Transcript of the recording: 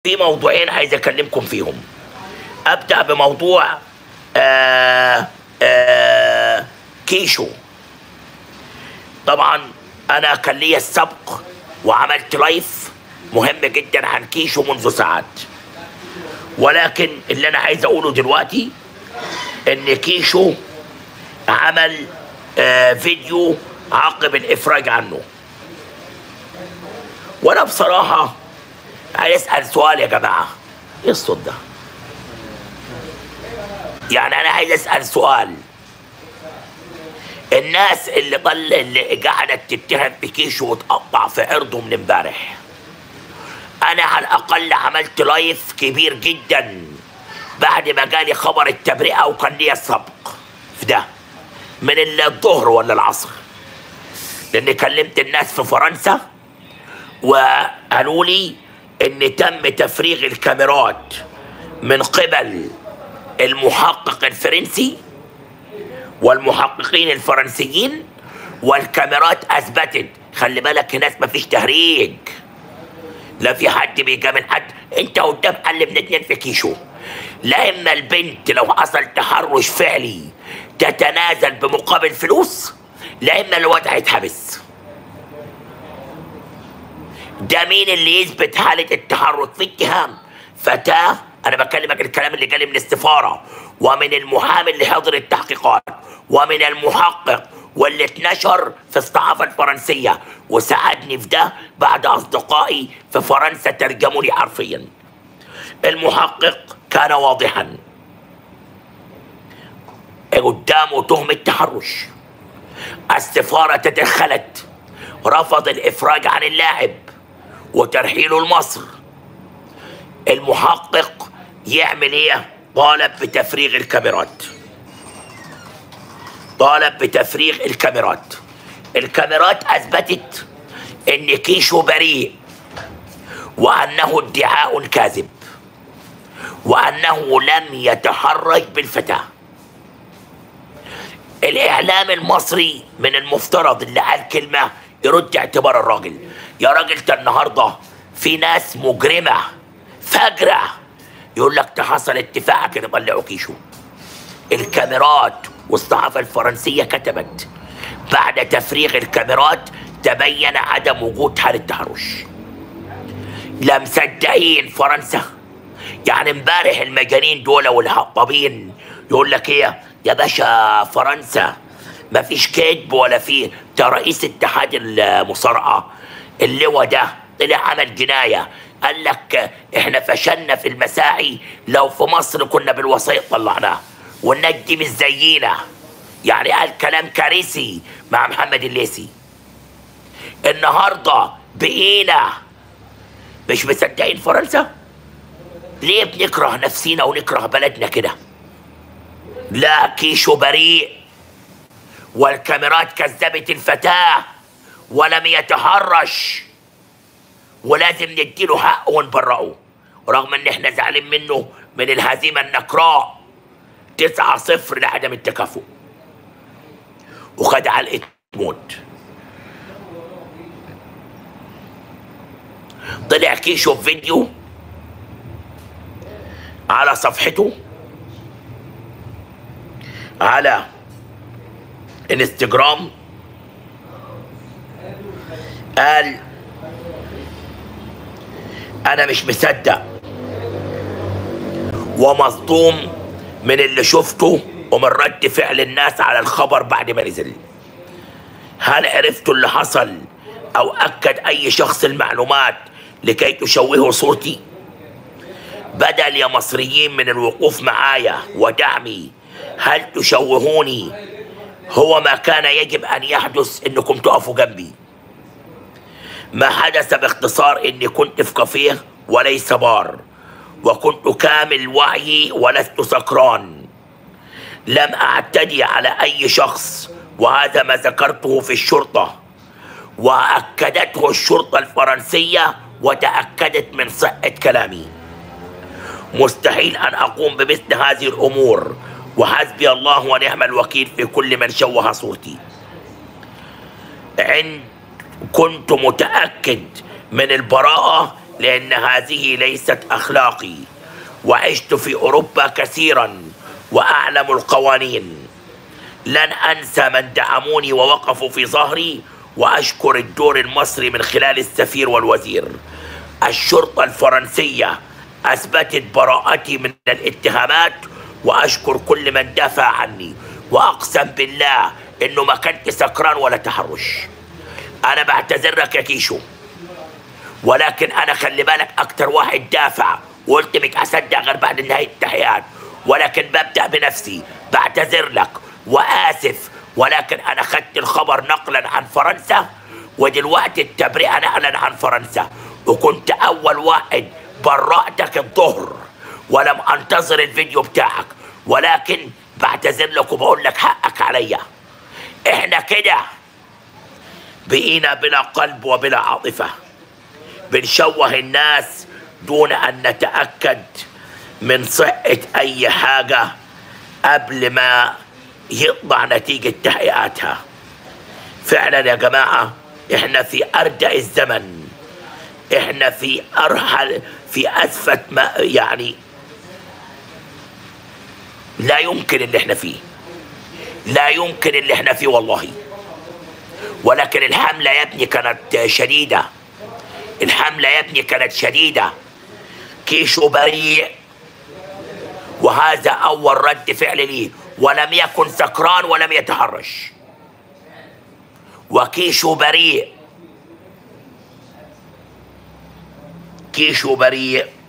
في موضوعين عايز اكلمكم فيهم ابدا بموضوع آه آه كيشو طبعا انا كان ليا السبق وعملت لايف مهم جدا عن كيشو منذ ساعات ولكن اللي انا عايز اقوله دلوقتي ان كيشو عمل آه فيديو عقب الافراج عنه وانا بصراحه عايز اسال سؤال يا جماعه ايه الصوت ده يعني انا عايز اسال سؤال الناس اللي ضل اللي قعدت تتهم بكيشو وتقطع في عرضه من امبارح انا على الاقل عملت لايف كبير جدا بعد ما جالي خبر التبرئه وكان ليا السبق في ده من الظهر ولا العصر لاني كلمت الناس في فرنسا وقالوا لي ان تم تفريغ الكاميرات من قبل المحقق الفرنسي والمحققين الفرنسيين والكاميرات اثبتت خلي بالك هناك مفيش تهريج لا في حد بيجامل حد انت قدام حل من اتنين في كيشو لا اما البنت لو حصل تحرش فعلي تتنازل بمقابل فلوس لا اما الواد هيتحبس ده مين اللي يثبت حالة التحرك في اتهام فتاة أنا بكلمك الكلام اللي جالي من السفارة ومن المحامي اللي حضر التحقيقات ومن المحقق واللي اتنشر في الصحافة الفرنسية وساعدني في ده بعد أصدقائي في فرنسا ترجموا لي حرفيا المحقق كان واضحا قدامه تهمة تحرش السفارة تدخلت رفض الإفراج عن اللاعب وترحيله لمصر المحقق يعمل ايه طالب بتفريغ الكاميرات طالب بتفريغ الكاميرات الكاميرات اثبتت ان كيشو بريء وانه ادعاء كاذب وانه لم يتحرج بالفتاه الاعلام المصري من المفترض اللي قال كلمه يرد اعتبار الراجل يا راجل ده النهارده في ناس مجرمه فجره يقول لك ده حصل اتفاق كده طلعوا كيشو الكاميرات والصحافه الفرنسيه كتبت بعد تفريغ الكاميرات تبين عدم وجود حاله تحرش لا مصدقين فرنسا يعني امبارح المجانين دول والهطابين يقول لك ايه يا باشا فرنسا ما فيش كذب ولا في ده رئيس اتحاد المصارعه اللواء ده طلع عمل جنايه قال لك احنا فشلنا في المساعي لو في مصر كنا بالوسائط طلعناه والناس دي مش زينا يعني قال كلام كارثي مع محمد الليسي النهارده بقينا مش مصدقين فرنسا ليه بنكره نفسينا ونكره بلدنا كده لا كيشو بريء والكاميرات كذبت الفتاة ولم يتحرش ولازم نديله حقه ونبرئه رغم ان احنا زعلانين منه من الهزيمة النكراء تسعة صفر لعدم التكافؤ وخد علقة موت طلع كيشو في فيديو على صفحته على انستجرام قال انا مش مصدق ومصدوم من اللي شفته ومن رد فعل الناس على الخبر بعد ما نزل هل عرفتوا اللي حصل او اكد اي شخص المعلومات لكي تشوهوا صورتي بدل يا مصريين من الوقوف معايا ودعمي هل تشوهوني هو ما كان يجب ان يحدث انكم تقفوا جنبي ما حدث باختصار اني كنت في كافيه وليس بار وكنت كامل وعي ولست سكران لم اعتدي على اي شخص وهذا ما ذكرته في الشرطه واكدته الشرطه الفرنسيه وتاكدت من صحه كلامي مستحيل ان اقوم بمثل هذه الامور وحسبي الله ونعم الوكيل في كل من شوه صورتي عند كنت متأكد من البراءة لأن هذه ليست أخلاقي وعشت في أوروبا كثيرا وأعلم القوانين لن أنسى من دعموني ووقفوا في ظهري وأشكر الدور المصري من خلال السفير والوزير الشرطة الفرنسية أثبتت براءتي من الاتهامات وأشكر كل من دافع عني وأقسم بالله إنه ما كنت سكران ولا تحرش أنا بعتذر لك يا كيشو ولكن أنا خلي بالك أكتر واحد دافع وقلت مش أصدق غير بعد نهاية التحيات ولكن ببدأ بنفسي بعتذر لك وآسف ولكن أنا خدت الخبر نقلا عن فرنسا ودلوقتي التبرئة نقلا عن فرنسا وكنت أول واحد برأتك الظهر ولم أنتظر الفيديو بتاعك ولكن بعتذر لك وبقول لك حقك عليا احنا كده بقينا بلا قلب وبلا عاطفة بنشوه الناس دون أن نتأكد من صحة أي حاجة قبل ما يطلع نتيجة تحقيقاتها فعلا يا جماعة احنا في أردأ الزمن احنا في أرحل في أسفة ما يعني لا يمكن اللي احنا فيه لا يمكن اللي احنا فيه والله ولكن الحملة يا ابني كانت شديدة الحملة يا ابني كانت شديدة كيشو بريء وهذا أول رد فعل لي ولم يكن سكران ولم يتحرش وكيشو بريء كيشو بريء